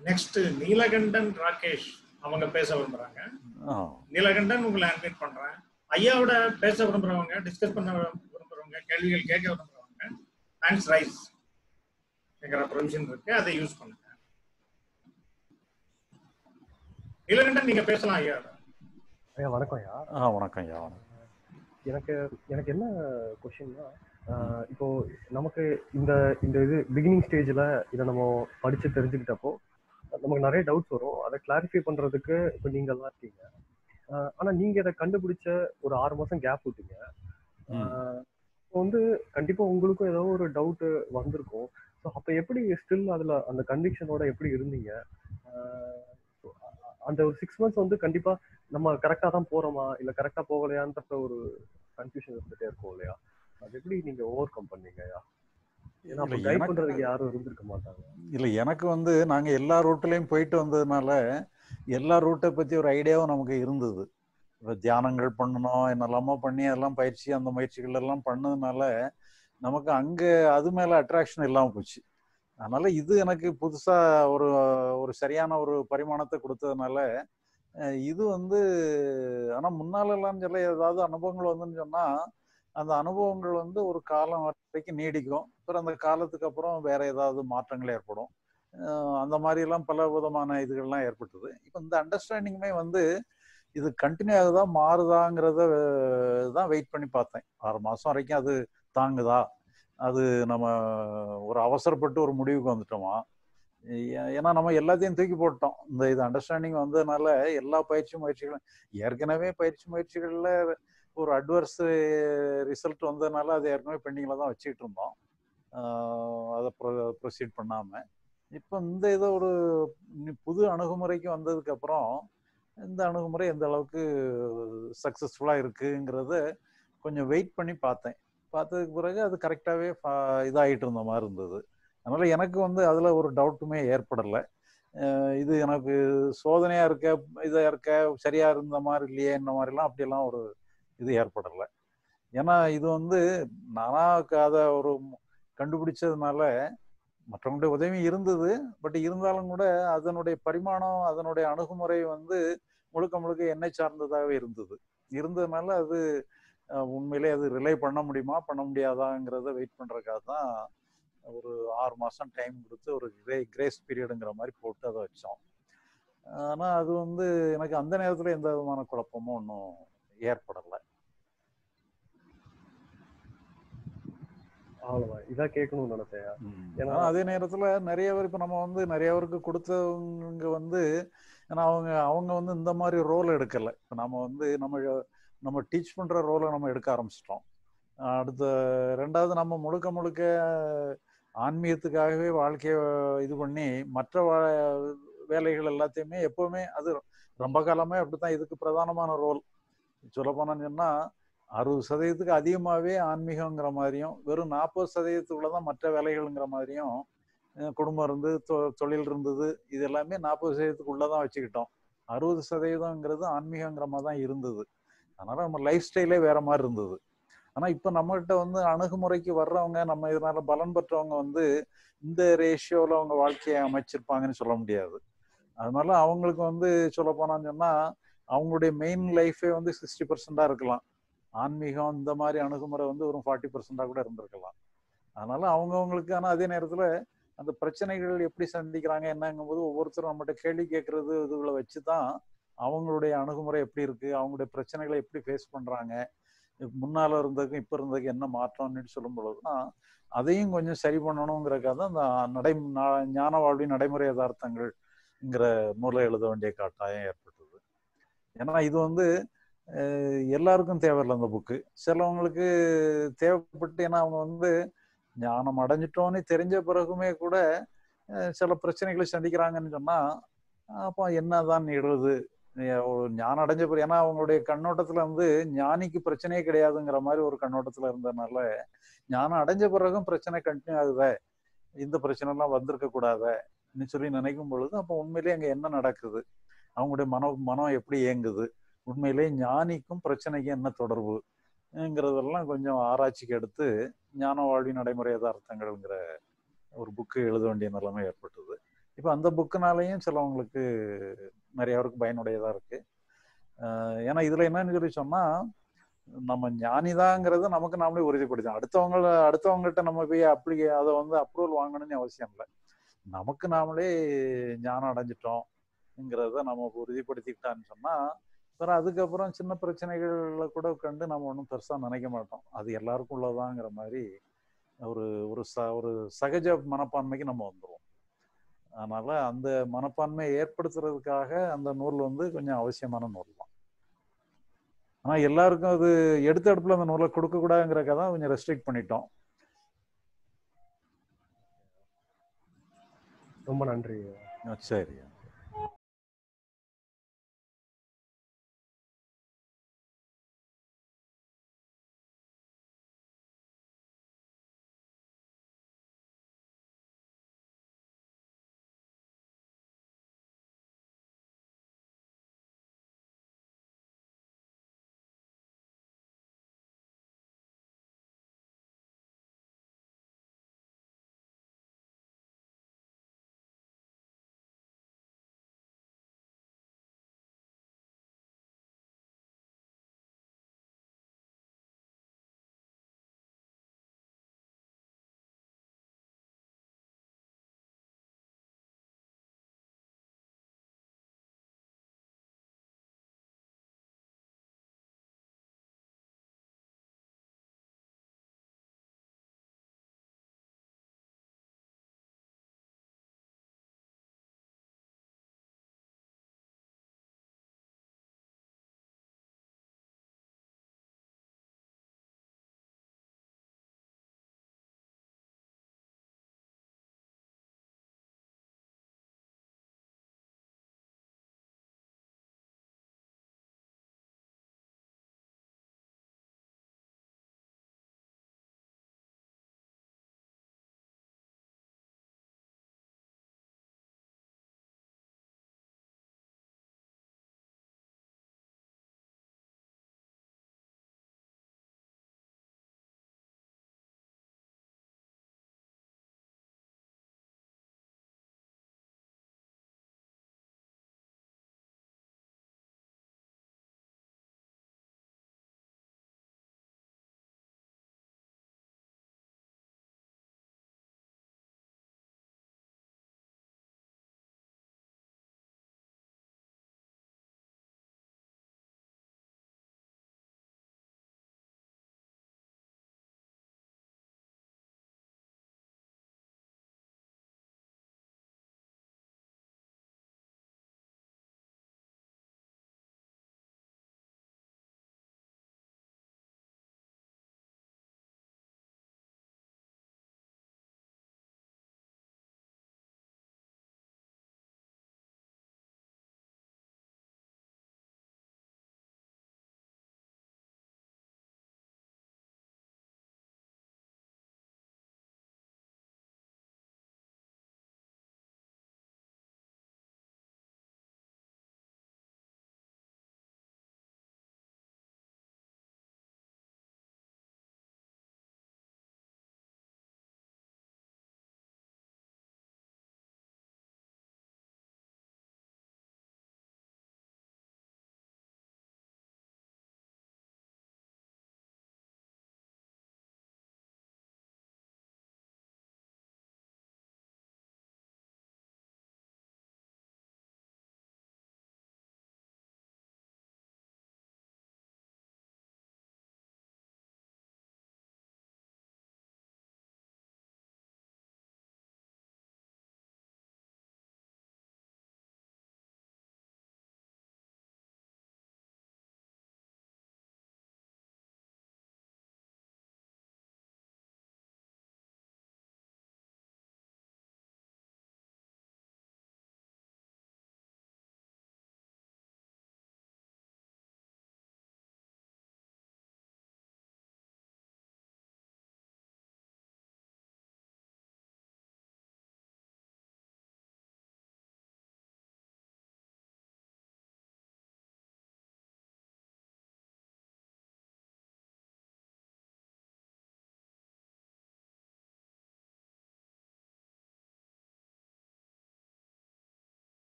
Next Neelakandan Rakesh அவங்க பேச விரும்புறாங்க ஆ நீலகண்டன் உங்களை அட்மிட் பண்றேன் ஐயாவோட பேச விரும்புறவங்க டிஸ்கஸ் பண்ண விரும்புறவங்க கேள்விகள் கேட்க விரும்புறவங்க ஹேண்ட்ஸ் ரைஸ் என்கிற ப்ரொவிஷன் இருக்கு அதை யூஸ் பண்ணுங்க நீலகண்டன் நீங்க பேசலாம் ஐயா ஐயா வணக்கம் ஐயா ஆ வணக்கம் ஐயா வணக்கம் எனக்கு எனக்கு என்ன கொஷின்னா இப்போ நமக்கு இந்த இந்த இது பிகினிங் ஸ்டேஜில் இதை நம்ம படிச்சு தெரிஞ்சுக்கிட்டப்போ நமக்கு நிறைய டவுட்ஸ் வரும் அதை கிளாரிஃபை பண்றதுக்கு இப்போ நீங்க எல்லாம் இருக்கீங்க ஆஹ் ஆனா நீங்க இதை கண்டுபிடிச்ச ஒரு ஆறு மாசம் கேப் விட்டீங்க ம். ஆஹ் இப்போ வந்து கண்டிப்பா உங்களுக்கும் ஏதோ ஒரு டவுட் வந்திருக்கும் ஸோ அப்போ எப்படி ஸ்டில் அதுல அந்த கன்விக்ஷனோட எப்படி இருந்தீங்க ஆஹ் அந்த ஒரு சிக்ஸ் மந்த்ஸ் வந்து கண்டிப்பா நம்ம கரெக்டா தான் போறோமா இல்ல கரெக்டா போகலையான்ற ஒரு கன்ஃபியூஷன் இருந்துட்டே இருக்கும் இல்லையா அது எப்படி நீங்க ஓவர் கம் பண்ணீங்க ஏன்னா அப்ப இல்ல, கைட் எனக்கு- பண்றதுக்கு யாரும் இருந்திருக்க மாட்டாங்க இல்லை எனக்கு வந்து நாங்கள் எல்லா ரூட்லேயும் போயிட்டு வந்ததுனால எல்லா ரூட்டை பற்றி ஒரு ஐடியாவும் நமக்கு இருந்தது இப்போ தியானங்கள் பண்ணணும் என்னெல்லாமோ பண்ணி அதெல்லாம் பயிற்சி அந்த முயற்சிகள் எல்லாம் பண்ணதுனால நமக்கு அங்கே அது மேலே அட்ராக்ஷன் இல்லாமல் போச்சு அதனால இது எனக்கு புதுசாக ஒரு ஒரு சரியான ஒரு பரிமாணத்தை கொடுத்ததுனால அஹ், இது வந்து ஆனால் முன்னாலெல்லாம் சொல்ல ஏதாவது அனுபவங்கள் வந்துன்னு சொன்னால் அந்த அனுபவங்கள் வந்து ஒரு காலம் வரைக்கும் நீடிக்கும் அப்புறம் அந்த காலத்துக்கு அப்புறம் வேற ஏதாவது மாற்றங்கள் ஏற்படும் அஹ் அந்த மாதிரி எல்லாம் பல விதமான இதுகள்லாம் ஏற்பட்டது இப்போ இந்த அண்டர்ஸ்டாண்டிங்குமே வந்து இது கண்டினியூ ஆகுதா மாறுதாங்கிறத அஹ், தான் வெயிட் பண்ணி பார்த்தேன் ஆறு மாசம் வரைக்கும் அது தாங்குதா அது நம்ம ஒரு அவசரப்பட்டு ஒரு முடிவுக்கு வந்துட்டோமா ஏ- ஏன்னா நம்ம எல்லாத்தையும் தூக்கி போட்டோம் இந்த இது அண்டர்ஸ்டாண்டிங் வந்ததுனால எல்லா பயிற்சி முயற்சிகளும் ஏற்கனவே பயிற்சி முயற்சிகள்ல ஒரு அட்வர்ஸ் ரிசல்ட் வந்ததுனால அது ஏற்கனவே பெண்டிங்ல தான் வச்சுக்கிட்டு இருந்தோம் ஆஹ் அதை ப்ரொசீட் பண்ணாம இப்போ இந்த இதை ஒரு நி- புது அணுகுமுறைக்கு வந்ததுக்கு அப்புறம் இந்த அணுகுமுறை எந்த அளவுக்கு சக்சஸ்ஃபுல்லா இருக்குங்கிறத கொஞ்சம் வெயிட் பண்ணி பார்த்தேன் பார்த்ததுக்கு பிறகு அது கரெக்டாகவே இதாகிட்டு இருந்த மாதிரி இருந்தது அதனால எனக்கு வந்து அதுல ஒரு டவுட்டுமே ஏற்படலை அஹ் இது எனக்கு சோதனையா இருக்க இதா இருக்க சரியா இருந்த மாதிரி இல்லையே இந்த மாதிரிலாம் அப்படியெல்லாம் ஒரு இது ஏற்படலை ஏன்னா இது வந்து நானா க- அதை ஒரு கண்டுபிடிச்சதுனால மற்றவங்களுடைய உதவி இருந்தது பட் இருந்தாலும் கூட அதனுடைய பரிமாணம் அதனுடைய அணுகுமுறை வந்து முழுக்க முழுக்க என்னை சார்ந்ததாகவே இருந்தது இருந்ததுனால அது அஹ், உண்மையிலே அது ரிலே பண்ண முடியுமா பண்ண முடியாதாங்கிறத வெயிட் பண்றதுக்காக தான் ஒரு ஆறு மாசம் டைம் கொடுத்து ஒரு கிரே கிரேஸ் பீரியடுங்கிற மாதிரி போட்டு அதை வச்சோம் ஆனா அது வந்து எனக்கு அந்த நேரத்துல எந்த விதமான குழப்பமும் ஒன்றும் ஏற்படலை அவ்வளவுதான் இதான் கேட்கணும்னு நினைச்சேன் ஏன்னா- ஆனா அதே நேரத்துல நிறைய பேர் இப்ப நம்ம வந்து நிறைய பேருக்கு கொடுத்தவங்க வந்து ஏன்னா அவங்க அவங்க வந்து இந்த மாதிரி ரோல் எடுக்கல இப்ப நம்ம வந்து நம்ம நம்ம டீச் பண்ற ரோலை நம்ம எடுக்க ஆரம்பிச்சிட்டோம் அடுத்த ரெண்டாவது நம்ம முழுக்க முழுக்க ஆன்மீகத்துக்காகவே வாழ்க்கைய இது பண்ணி மற்ற வா- வேலைகள் எல்லாத்தையுமே எப்பவுமே அது ரொம்ப காலமே அப்படித்தான் இதுக்கு பிரதானமான ரோல் சொல்ல போனோம்னு சொன்னா அறுபது சதவீதத்துக்கு அதிகமாகவே ஆன்மீகங்கிற மாதிரியும் வெறும் நாற்பது சதவீதத்துக்குள்ளதான் மற்ற வேலைகள்ங்கிற மாதிரியும் அஹ் குடும்பம் இருந்து தொ- தொழில் இருந்தது இது எல்லாமே நாற்பது சதவீதத்துக்குள்ள தான் வச்சுக்கிட்டோம் அறுபது சதவீதங்கிறது ஆன்மீகங்கிற மாதிரி தான் இருந்தது அதனால நம்ம லைஃப் ஸ்டைலே வேற மாதிரி இருந்தது ஆனா இப்ப நம்மகிட்ட வந்து அணுகுமுறைக்கு வர்றவங்க நம்ம இதனால பலன் பெற்றவங்க வந்து இந்த ரேஷியோல அவங்க வாழ்க்கையை அமைச்சிருப்பாங்கன்னு சொல்ல முடியாது அதனால அவங்களுக்கு வந்து சொல்ல போனான்னு சொன்னா அவங்களுடைய மெயின் லைஃபே வந்து சிக்ஸ்டி பர்சன்டா இருக்கலாம் ஆன்மீகம் இந்த மாதிரி அணுகுமுறை வந்து ஒரு ஃபார்ட்டி பர்சன்டா கூட இருந்திருக்கலாம் அதனால அவங்கவுங்களுக்கு ஆனா அதே நேரத்துல அந்த பிரச்சனைகள் எப்படி சந்திக்கிறாங்க என்னங்கும் போது ஒவ்வொருத்தரும் நம்மகிட்ட கேள்வி கேட்கறது இதுகளை வச்சு தான் அவங்களுடைய அணுகுமுறை எப்படி இருக்கு அவங்களுடைய பிரச்சனைகளை எப்படி ஃபேஸ் பண்றாங்க முன்னால இருந்ததுக்கும் இப்ப இருந்ததுக்கு என்ன மாற்றம்னு சொல்லும் பொழுதுதான் அதையும் கொஞ்சம் சரி பண்ணணுங்கிறக்காக தான் அந்த நடை நா- ஞான வாழ்வின் நடைமுறை யதார்த்தங்கள்ங்கிற நூலை எழுத வேண்டிய கட்டாயம் ஏற்பட்டது ஏன்னா இது வந்து அஹ், எல்லாருக்கும் தேவையில்லை அந்த புக்கு சிலவங்களுக்கு தேவைப்பட்டு ஏன்னா அவங்க வந்து ஞானம் அடைஞ்சிட்டோன்னு தெரிஞ்ச பிறகுமே கூட அஹ், சில பிரச்சனைகளை சந்திக்கிறாங்கன்னு சொன்னா அப்போ என்னதான் எழுது ஒரு ஞானம் அடைஞ்ச பிறகு ஏன்னா அவங்களுடைய கண்ணோட்டத்துல வந்து ஞானிக்கு பிரச்சனையே கிடையாதுங்கிற மாதிரி ஒரு கண்ணோட்டத்துல இருந்ததுனால ஞானம் அடைஞ்ச பிறகும் பிரச்சனை கண்டினியூ ஆகுதே இந்த பிரச்சனை எல்லாம் வந்திருக்க கூடாதுன்னு சொல்லி நினைக்கும் பொழுது அப்போ உண்மையிலேயே அங்க என்ன நடக்குது அவங்களுடைய மனம் மனம் எப்படி இயங்குது உண்மையிலேயே ஞானிக்கும் பிரச்சனைக்கும் என்ன தொடர்புங்கிறதெல்லாம் கொஞ்சம் ஆராய்ச்சிக்கு எடுத்து ஞான வாழ்வின் நடைமுறை யதார்த்தங்கள்ங்கிற ஒரு புக்கு எழுத வேண்டிய நிலைமை ஏற்பட்டது இப்போ அந்த புக்குனாலையும் சிலவங்களுக்கு நிறைய பேருக்கு பயனுடையதாக இருக்கு அஹ் ஏன்னா இதுல என்னன்னு சொல்லி சொன்னா நம்ம ஞானிதாங்கிறத நமக்கு நாமளே உறுதிப்படுத்தோம் அடுத்தவங்க அடுத்தவங்ககிட்ட நம்ம போய் அப்படி அதை வந்து அப்ரூவல் வாங்கணும்னு அவசியம் இல்லை நமக்கு நாமளே ஞானம் அடைஞ்சிட்டோம்ங்கிறத நம்ம உறுதிப்படுத்திக்கிட்டான்னு சொன்னா அப்புறம் அதுக்கப்புறம் சின்ன பிரச்சனைகளை கூட கண்டு நம்ம ஒன்றும் பெருசா நினைக்க மாட்டோம் அது எல்லாருக்கும் உள்ளதாங்கிற மாதிரி ஒரு ஒரு ச ஒரு சகஜ மனப்பான்மைக்கு நம்ம வந்துடுவோம் அதனால அந்த மனப்பான்மையை ஏற்படுத்துறதுக்காக அந்த நூல் வந்து கொஞ்சம் அவசியமான நூல் தான் ஆனா எல்லாருக்கும் அது எடுத்த அடுப்புல அந்த நூலை கொடுக்க கூடாதுங்கிறக்காக தான் கொஞ்சம் ரெஸ்ட்ரிக்ட் பண்ணிட்டோம் ரொம்ப நன்றி சரி